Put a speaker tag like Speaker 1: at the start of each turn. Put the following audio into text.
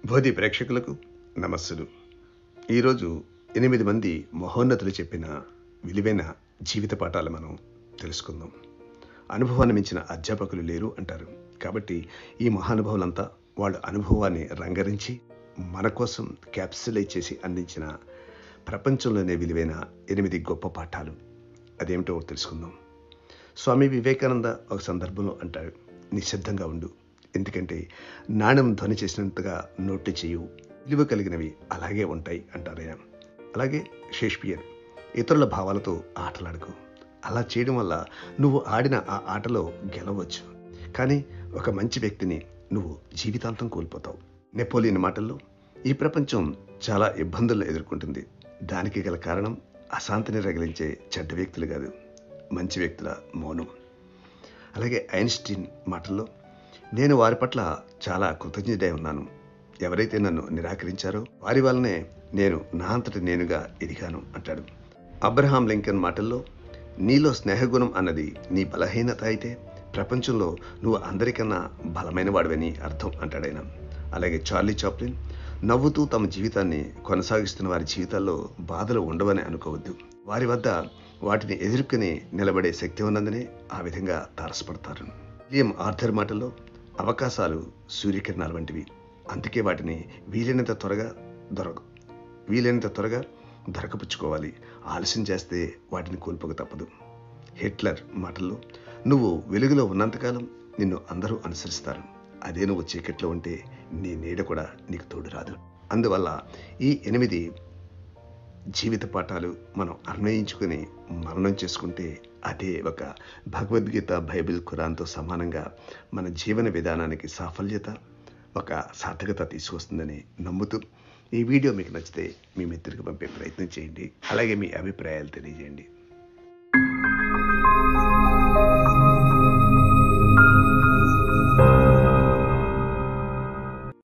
Speaker 1: బోధి ప్రేక్షకులకు నమస్సులు ఈరోజు ఎనిమిది మంది మహోన్నతులు చెప్పిన విలువైన జీవిత పాఠాలు మనం తెలుసుకుందాం అనుభవాన్ని మించిన అధ్యాపకులు లేరు అంటారు కాబట్టి ఈ మహానుభావులంతా వాళ్ళ అనుభవాన్ని రంగరించి మన కోసం క్యాప్సులైజ్ చేసి అందించిన ప్రపంచంలోనే విలువైన ఎనిమిది గొప్ప పాఠాలు అదేమిటో తెలుసుకుందాం స్వామి వివేకానంద ఒక సందర్భంలో అంటాడు నిశ్శబ్దంగా ఉండు ఎందుకంటే నాణ్యం ధ్వని చేసినంతగా నోటి చేయు విలువ కలిగినవి అలాగే ఉంటాయి అంటారయ్య అలాగే షేక్స్పియర్ ఇతరుల భావాలతో ఆటలాడుకో అలా చేయడం వల్ల నువ్వు ఆడిన ఆ ఆటలో గెలవచ్చు కానీ ఒక మంచి వ్యక్తిని నువ్వు జీవితాంతం కోల్పోతావు నెపోలియన్ మాటల్లో ఈ ప్రపంచం చాలా ఇబ్బందులు ఎదుర్కొంటుంది దానికి గల కారణం అశాంతిని రగిలించే చెడ్డ వ్యక్తులు కాదు మంచి వ్యక్తుల మౌనం అలాగే ఐన్స్టీన్ మాటల్లో నేను వారి పట్ల చాలా కృతజ్ఞుడై ఉన్నాను ఎవరైతే నన్ను నిరాకరించారో వారి వల్లనే నేను నా అంతటి నేనుగా ఎదిగాను అంటాడు అబ్రహాం లింకన్ మాటల్లో నీలో స్నేహగుణం అన్నది నీ బలహీనత అయితే ప్రపంచంలో నువ్వు అందరికన్నా బలమైన వాడివని అర్థం అంటాడాయన అలాగే చార్లీ చాప్లిన్ నవ్వుతూ తమ జీవితాన్ని కొనసాగిస్తున్న వారి జీవితాల్లో బాధలు ఉండవని అనుకోవద్దు వారి వద్ద వాటిని ఎదుర్కొని నిలబడే శక్తి ఉన్నందునే ఆ విధంగా తారసపడతారు విలియం ఆర్థర్ మాటల్లో అవకాశాలు సూర్యకిరణాలు వంటివి అందుకే వాటిని వీలైనంత త్వరగా దొరక వీలైనంత త్వరగా దొరకపుచ్చుకోవాలి ఆలస్యం చేస్తే వాటిని కోల్పోక తప్పదు హిట్లర్ మాటల్లో నువ్వు వెలుగులో ఉన్నంతకాలం నిన్ను అందరూ అనుసరిస్తారు అదే నువ్వు చీకట్లో ఉంటే నీ నీడ కూడా నీకు తోడు రాదు అందువల్ల ఈ ఎనిమిది జీవిత పాఠాలు మనం అన్వయించుకుని మరణం చేసుకుంటే అదే ఒక భగవద్గీత బైబిల్ ఖురాన్తో సమానంగా మన జీవన విధానానికి సాఫల్యత ఒక సార్థకత తీసుకొస్తుందని నమ్ముతూ ఈ వీడియో మీకు నచ్చితే మీ మిత్రులకు పంపే ప్రయత్నం చేయండి అలాగే మీ అభిప్రాయాలు తెలియజేయండి